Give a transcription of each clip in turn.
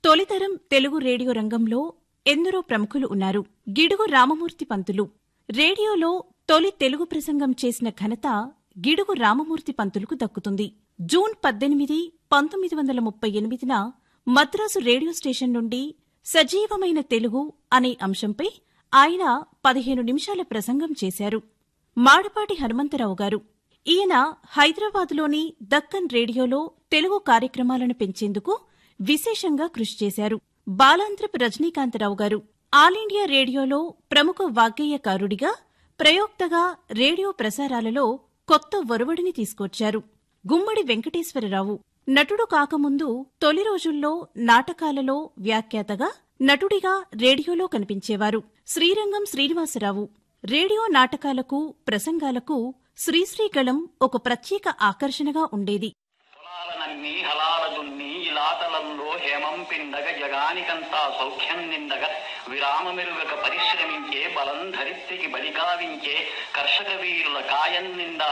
తొలితరం Telugu radio రంగంలో ఎందరో ప్రముఖులు ఉన్నారు గిడుగు రామమూర్తి పంతులు రేడియోలో తొలి తెలుగు ప్రసంగం చేసిన ఘనత గిడుగు రామమూర్తి పంతులకు దక్కుతుంది జూన్ పద్దెనిమిది పంతొమ్మిది వందల ముప్పై ఎనిమిదిన మద్రాసు రేడియో స్టేషన్ నుండి సజీవమైన తెలుగు అనే అంశంపై ఆయన పదిహేను నిమిషాల ప్రసంగం చేశారు మాడపాటి హనుమంతరావు గారు ఈయన హైదరాబాదులోని దక్కన్ రేడియోలో తెలుగు కార్యక్రమాలను పెంచేందుకు విశేషంగా కృషి చేశారు బాలాంత్రపు రజనీకాంతరావు గారు ఆల్ ఇండియా రేడియోలో ప్రముఖ వాగ్గేయకారుడిగా ప్రయోక్తగా రేడియో ప్రసారాలలో కొత్త ఒరవడిని తీసుకొచ్చారు గుమ్మడి వెంకటేశ్వరరావు నటుడు కాకముందు తొలి రోజుల్లో నాటకాలలో వ్యాఖ్యాతగా నటుడిగా రేడియోలో కనిపించేవారు శ్రీరంగం శ్రీనివాసరావు రేడియో నాటకాలకు ప్రసంగాలకు శ్రీశ్రీగళం ఒక ప్రత్యేక ఆకర్షణగా ఉండేది పొలాలనన్ని హలాల దున్ని ఇలాతలంలో హేమం పిండగ జగానికంతా సౌఖ్యం నిండగ విరామమెరుగక పరిశ్రమించే బలం ధరిత్రికి బలిగావించే కర్షక వీరుల కాయం నిండా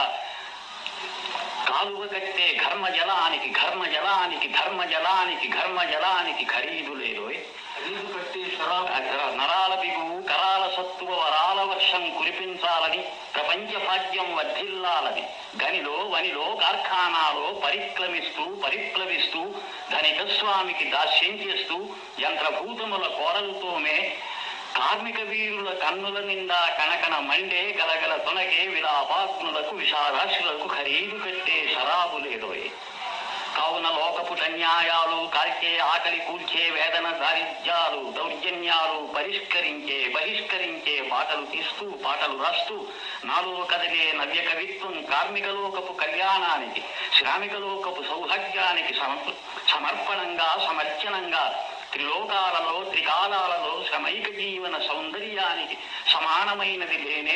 కాలువ కట్టే ఘర్మ జలానికి ఘర్మ జలానికి ధర్మ జలానికి ఘర్మ జలానికి ఖరీదు లేదోయ్ ఖరీదు కట్టే నరాల బిగువు కరాల సత్తువ వరాల వర్షం కురిపించాలని ప్రపంచ భాగ్యం వర్ధిల్లాలని గనిలో వనిలో కార్ఖానాలో పరిక్రమిస్తూ పరిప్లవిస్తూ ధనిక స్వామికి దాస్యం చేస్తూ యంత్రభూతముల కోరలతోమే కార్మిక వీరుల కన్నుల నిండా కనకన మండే గలగల తొనకే విలాపాగ్నులకు విషారాశులకు ఖరీదు పెట్టే శరాబు లేదోయ్ కావున లోకపు అన్యాయాలు కాల్చే ఆకలి కూల్చే వేదన దారిద్ర్యాలు దౌర్జన్యాలు పరిష్కరించే బహిష్కరించే పాటలు తీస్తూ పాటలు రాస్తూ నాలో కదిలే నవ్య కవిత్వం కార్మిక లోకపు కళ్యాణానికి శ్రామిక లోకపు సౌభాగ్యానికి సమ- సమర్పణంగా సమర్చనంగా త్రిలోకాలలో త్రికాలాలలో శ్రమైక జీవన సౌందర్యానికి సమానమైనది లేనే